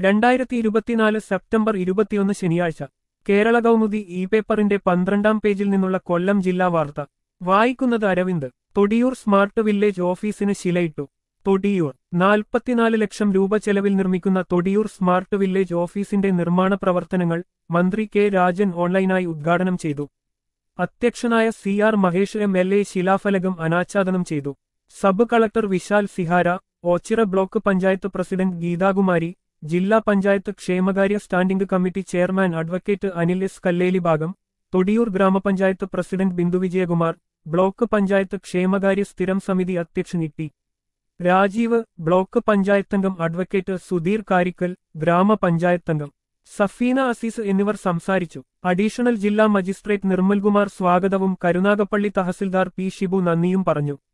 രണ്ടായിരത്തി ഇരുപത്തിനാല് സെപ്റ്റംബർ ഇരുപത്തിയൊന്ന് ശനിയാഴ്ച കേരള കൗമുദി ഇ പേപ്പറിന്റെ പന്ത്രണ്ടാം പേജിൽ നിന്നുള്ള കൊല്ലം ജില്ലാ വാർത്ത വായിക്കുന്നത് അരവിന്ദ് തൊടിയൂർ സ്മാർട്ട് വില്ലേജ് ഓഫീസിന് ശിലയിട്ടു തൊടിയൂർ നാൽപ്പത്തിനാല് ലക്ഷം രൂപ ചെലവിൽ നിർമ്മിക്കുന്ന തൊടിയൂർ സ്മാർട്ട് വില്ലേജ് ഓഫീസിന്റെ നിർമ്മാണ പ്രവർത്തനങ്ങൾ മന്ത്രി കെ രാജൻ ഓൺലൈനായി ഉദ്ഘാടനം ചെയ്തു അധ്യക്ഷനായ C R Mahesh M L A ശിലാഫലകം അനാച്ഛാദനം ചെയ്തു sub collector Vishal Sihara Oachira block panchayat president Geethakumari ജില്ലാ പഞ്ചായത്ത് ക്ഷേമകാര്യ standing committee chairman advocate Anil S Kalleli ഭാഗം തൊടിയൂർ ഗ്രാമപഞ്ചായത്ത് പ്രസിഡന്റ് ബിന്ദു വിജയകുമാർ ബ്ലോക്ക് പഞ്ചായത്ത് ക്ഷേമകാര്യ സ്ഥിരം സമിതി അധ്യക്ഷൻ ഇ രാജീവ് ബ്ലോക്ക് പഞ്ചായത്തംഗം അഡ്വക്കേറ്റ് സുധീർ കാരിക്കൽ ഗ്രാമപഞ്ചായത്തംഗം സഫീന അസീസ് എന്നിവർ സംസാരിച്ചു അഡീഷണൽ ജില്ലാ മജിസ്ട്രേറ്റ് നിർമ്മൽകുമാർ സ്വാഗതവും കരുനാഗപ്പള്ളി തഹസിൽദാർ പി ഷിബു നന്ദിയും പറഞ്ഞു